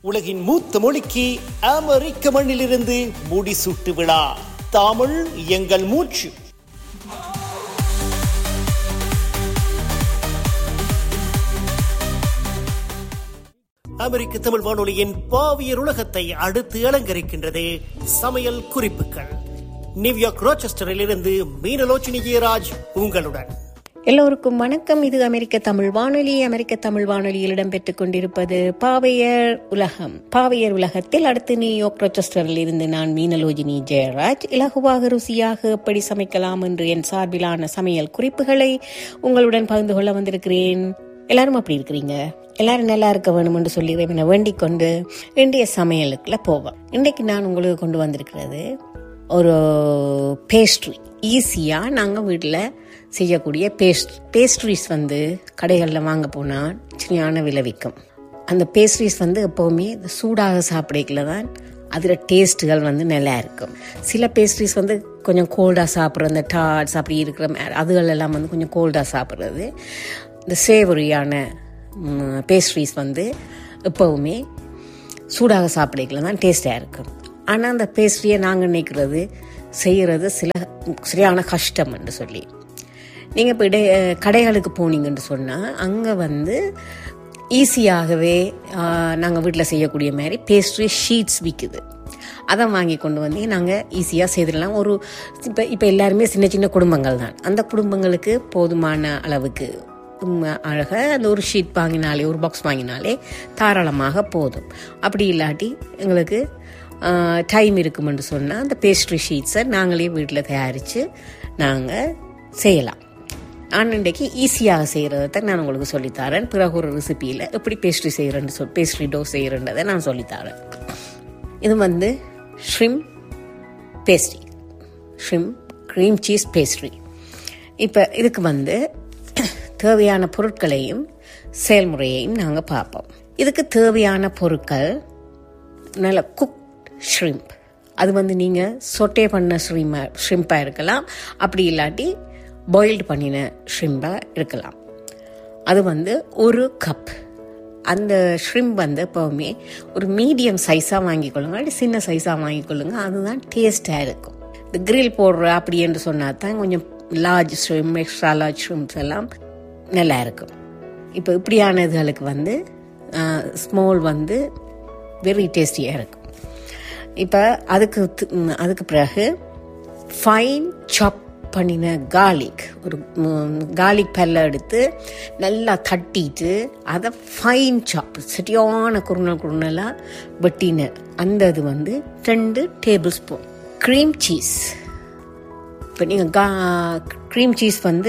உலகின் மூத்த மொழிக்கு அமெரிக்க மண்ணிலிருந்து முடிசூட்டு விழா தமிழ் எங்கள் மூச்சு அமெரிக்க தமிழ் வானொலியின் பாவியர் உலகத்தை அடுத்து அலங்கரிக்கின்றது சமையல் குறிப்புகள் நியூயார்க் ரோச்செஸ்டரில் இருந்து மீனலோச்சினி ஜெயராஜ் உங்களுடன் எல்லோருக்கும் வணக்கம் இது அமெரிக்க தமிழ் வானொலி அமெரிக்க தமிழ் வானொலியில் இடம்பெற்றுக் கொண்டிருப்பது பாவையர் உலகம் பாவையர் உலகத்தில் அடுத்து நியூயார்க் ரொச்செஸ்டரில் இருந்து நான் மீனலோஜினி ஜெயராஜ் இலகுவாக ருசியாக எப்படி சமைக்கலாம் என்று என் சார்பிலான சமையல் குறிப்புகளை உங்களுடன் பகிர்ந்து கொள்ள வந்திருக்கிறேன் எல்லாரும் அப்படி இருக்கிறீங்க எல்லாரும் நல்லா இருக்க வேணும் என்று சொல்லி இறைவனை வேண்டிக் கொண்டு இன்றைய சமையலுக்குள்ள போவோம் இன்றைக்கு நான் உங்களுக்கு கொண்டு வந்திருக்கிறது ஒரு பேஸ்ட்ரி ஈஸியாக நாங்கள் வீட்டில் செய்யக்கூடிய பேஸ்ட் பேஸ்ட்ரிஸ் வந்து கடைகளில் வாங்க போனால் சரியான விளைவிக்கும் அந்த பேஸ்ட்ரிஸ் வந்து எப்போவுமே இந்த சூடாக சாப்பிடக்கல தான் அதில் டேஸ்ட்டுகள் வந்து நல்லா இருக்கும் சில பேஸ்ட்ரிஸ் வந்து கொஞ்சம் கோல்டாக சாப்பிட்ற அந்த டாட்ஸ் அப்படி இருக்கிற மா- அதுகள் எல்லாம் வந்து கொஞ்சம் கோல்டாக சாப்பிட்றது இந்த சேவரியான பேஸ்ட்ரிஸ் வந்து எப்போவுமே சூடாக சாப்பிடக்கல தான் டேஸ்டாக இருக்கும் ஆனால் அந்த பேஸ்ட்ரியை நாங்கள் நினைக்கிறது செய்கிறது சில சரியான கஷ்டம் என்று சொல்லி நீங்கள் இப்போ இடை கடைகளுக்கு போனீங்கன்னு சொன்னால் அங்கே வந்து ஈஸியாகவே நாங்கள் வீட்டில் செய்யக்கூடிய மாதிரி பேஸ்ட்ரி ஷீட்ஸ் விற்குது அதை வாங்கி கொண்டு வந்து நாங்கள் ஈஸியாக செய்திடலாம் ஒரு இப்போ இப்போ எல்லாருமே சின்ன சின்ன குடும்பங்கள் தான் அந்த குடும்பங்களுக்கு போதுமான அளவுக்கு அழகாக அந்த ஒரு ஷீட் வாங்கினாலே ஒரு பாக்ஸ் வாங்கினாலே தாராளமாக போதும் அப்படி இல்லாட்டி எங்களுக்கு டைம் இருக்குமென்று சொன்னால் அந்த பேஸ்ட்ரி ஷீட்ஸை நாங்களே வீட்டில் தயாரித்து நாங்கள் செய்யலாம் நான் இன்றைக்கு ஈஸியாக செய்கிறத தான் நான் உங்களுக்கு சொல்லித்தரேன் பிறகு ஒரு ரெசிபியில் எப்படி பேஸ்ட்ரி செய்கிறேன்னு சொல் பேஸ்ட்ரி டோ செய்கிறன்றதை நான் சொல்லித்தரேன் இது வந்து shrimp pastry shrimp cream cheese pastry இப்போ இதுக்கு வந்து தேவையான பொருட்களையும் செயல்முறையையும் நாங்கள் பார்ப்போம் இதுக்கு தேவையான பொருட்கள் நல்ல குக் ஷ்ரிம்ப் அது வந்து நீங்கள் சொட்டே பண்ண ஷ்ரிம்மா ஷ்ரிம்பாக இருக்கலாம் அப்படி இல்லாட்டி பாயில்டு பண்ணின ஷ்ரிம்பாக இருக்கலாம் அது வந்து ஒரு கப் அந்த ஷ்ரிம்ப் வந்து எப்போவுமே ஒரு மீடியம் சைஸாக வாங்கிக்கொள்ளுங்க அப்படி சின்ன சைஸாக வாங்கிக்கொள்ளுங்க அதுதான் டேஸ்ட்டாக இருக்கும் இந்த grill போடுற அப்படி என்று சொன்னால் தான் கொஞ்சம் large shrimp extra large shrimps எல்லாம் நல்லா இருக்கும் இப்போ இப்படியான இதுகளுக்கு வந்து ஸ்மால் வந்து வெரி டேஸ்டியாக இருக்கும் இப்போ அதுக்கு து- ம், அதுக்கு பிறகு ஃபைன் சாப் பண்ணின கார்லிக் ஒரு கார்லிக் பல்ல எடுத்து நல்லா தட்டிட்டு அதை ஃபைன் சாப் சரியான குருணல் குருணலாக வெட்டின அந்த இது வந்து ரெண்டு டேபிள் ஸ்பூன் க்ரீம் சீஸ் இப்போ நீங்கள் கா க்ரீம் சீஸ் வந்து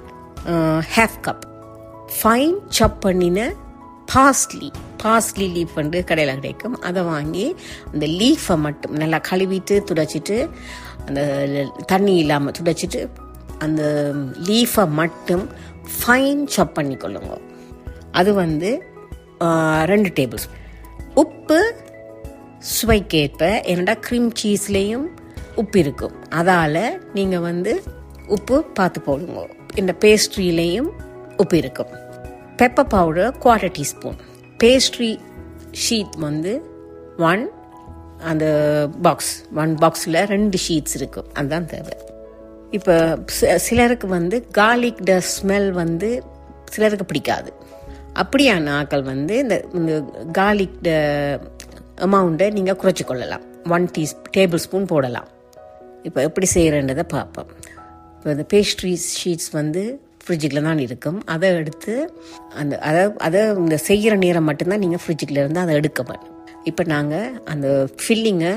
ஹாஃப் கப் ஃபைன் சாப் பண்ணின பாஸ்லி பாஸ்லி லீஃப் வந்து கடையில் கிடைக்கும் அதை வாங்கி அந்த லீஃபை மட்டும் நல்லா கழுவிட்டு துடைச்சிட்டு அந்த தண்ணி இல்லாமல் துடைச்சிட்டு அந்த லீஃபை மட்டும் ஃபைன் சாப் பண்ணிக்கொள்ளுங்க அது வந்து ஆ, ரெண்டு டேபிள் ஸ்பூன் உப்பு சுவைக்கேற்ப என்னடா க்ரீம் சீஸ்லேயும் உப்பு இருக்கும் அதால் நீங்கள் வந்து உப்பு பார்த்து போடுங்க இந்த பேஸ்ட்ரியிலையும் உப்பு இருக்கும் pepper powder quarter teaspoon pastry sheet வந்து ஒன் அந்த பாக்ஸ் ஒன் பாக்ஸில் ரெண்டு ஷீட்ஸ் இருக்கும் அதுதான் தேவை இப்போ சி- சிலருக்கு வந்து கார்லிக் ட ஸ்மெல் வந்து சிலருக்கு பிடிக்காது அப்படியான ஆட்கள் வந்து இந்த இந்த கார்லிக் ட அமௌண்ட்டை நீங்கள் குறைச்சி கொள்ளலாம் ஒன் டீ டேபிள் ஸ்பூன் போடலாம் இப்போ எப்படி செய்கிறன்றதை பார்ப்போம் இப்போ இந்த பேஸ்ட்ரி ஷீட்ஸ் வந்து ஃப்ரிட்ஜுக்குள்ள தான் இருக்கும் அதை எடுத்து அந்த அதை அதை இந்த செய்கிற நேரம் மட்டும்தான் நீங்கள் ஃப்ரிட்ஜுக்குள்ள இருந்து அதை எடுக்க வேணும் இப்போ நாங்கள் அந்த ஃபில்லிங்கை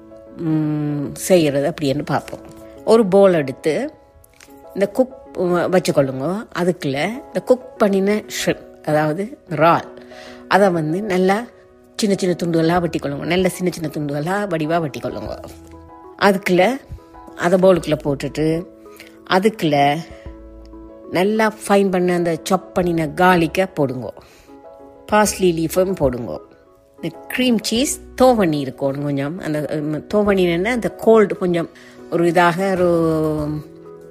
செய்கிறது அப்படின்னு பார்ப்போம் ஒரு போல் எடுத்து இந்த குக் வச்சுக்கொள்ளுங்க அதுக்குள்ள இந்த குக் பண்ணின ஷ்ரிப் அதாவது ரால் அதை வந்து நல்லா சின்ன சின்ன துண்டுகளாக வெட்டிக்கொள்ளுங்க நல்ல சின்ன சின்ன துண்டுகளாக வடிவாக வெட்டிக்கொள்ளுங்க அதுக்குள்ள அதை பவுலுக்குள்ளே போட்டுட்டு அதுக்குள்ள நல்லா ஃபைன் பண்ண அந்த சாப் பண்ணின கார்லிக்கை போடுங்க பாஸ்லி லீஃபும் போடுங்க இந்த க்ரீம் சீஸ் தோவணி இருக்கணும் கொஞ்சம் அந்த தோவணின்னா அந்த கோல்டு கொஞ்சம் ஒரு இதாக ஒரு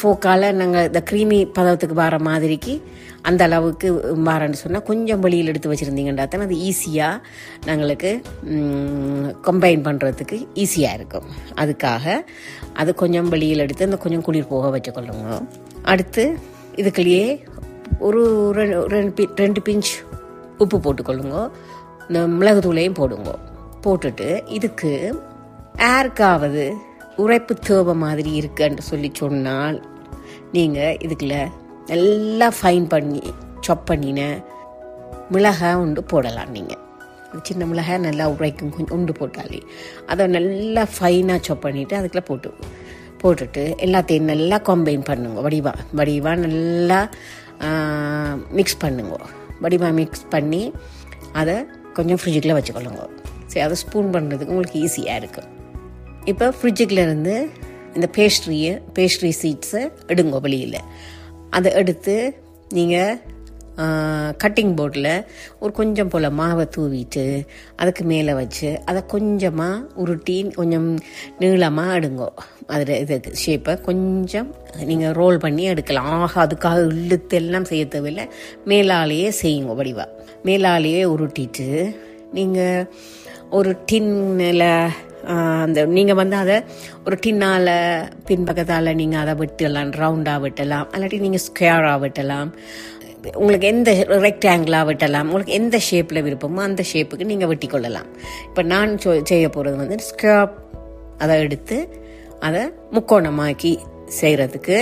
ஃபோக்கால் நாங்கள் இந்த க்ரீமி பதத்துக்கு வர மாதிரிக்கு அந்த அளவுக்கு வரேன்னு சொன்னால் கொஞ்சம் வெளியில் எடுத்து வச்சுருந்தீங்கன்னா தான் அது ஈஸியாக நாங்களுக்கு கம்பைன் பண்ணுறதுக்கு ஈஸியாக இருக்கும் அதுக்காக அது கொஞ்சம் வெளியில் எடுத்து அந்த கொஞ்சம் குளிர் போக வச்சுக்கொள்ளுங்க அடுத்து இதுக்குள்ளேயே ஒரு ரெண்டு ரெண்டு பி- ரெண்டு பிஞ்ச் உப்பு போட்டுக்கொள்ளுங்க இந்த மிளகுத்தூளையும் போடுங்க போட்டுட்டு இதுக்கு யாருக்காவது உரைப்பு தேவை மாதிரி இருக்குன்னு சொல்லி சொன்னால் நீங்கள் இதுக்குள்ள நல்லா ஃபைன் பண்ணி சாப் பண்ணின மிளகாய் உண்டு போடலாம் நீங்கள் சின்ன மிளகாய் நல்லா உரைக்கும் கொஞ்சம் உண்டு போட்டாலே அதை நல்லா ஃபைனாக சாப் பண்ணிவிட்டு அதுக்குள்ள போட்டு போட்டுட்டு எல்லாத்தையும் நல்லா கம்பைன் பண்ணுங்க வடிவா வடிவா நல்லா மிக்ஸ் பண்ணுங்க வடிவா மிக்ஸ் பண்ணி அதை கொஞ்சம் ஃப்ரிட்ஜுக்குள்ளே வச்சுக்கொள்ளுங்க சரி அதை ஸ்பூன் பண்ணுறதுக்கு உங்களுக்கு ஈஸியாக இருக்கும் இப்போ ஃப்ரிட்ஜுக்குள்ள இருந்து இந்த பேஸ்ட்ரியை பேஸ்ட்ரி சீட்ஸை எடுங்க வெளியில் அதை எடுத்து நீங்கள் கட்டிங் போர்டில் ஒரு கொஞ்சம் போல் மாவை தூவிட்டு அதுக்கு மேலே வச்சு அதை கொஞ்சமாக உருட்டி கொஞ்சம் நீளமாக எடுங்கோ அதில் இது ஷேப்பை கொஞ்சம் நீங்கள் ரோல் பண்ணி எடுக்கலாம் ஆக அதுக்காக இழுத்து எல்லாம் செய்ய தேவையில்லை மேலாலேயே செய்யுங்க வடிவா மேலாலேயே உருட்டிட்டு நீங்கள் ஒரு டின்னில் அந்த நீங்கள் வந்து அதை ஒரு டின்னால் பின்பக்கத்தால் நீங்கள் அதை வெட்டலாம் ரவுண்டாக வெட்டலாம் இல்லாட்டி நீங்கள் ஸ்கொயராக வெட்டலாம் உங்களுக்கு எந்த ரெக்டாங்கிளாக வெட்டலாம் உங்களுக்கு எந்த ஷேப்பில் விருப்பமோ அந்த ஷேப்புக்கு நீங்கள் வெட்டி கொள்ளலாம் இப்போ நான் சொ- செய்ய போகிறது வந்து ஸ்கொயர் அதை எடுத்து அதை முக்கோணமாக்கி செய்கிறதுக்கு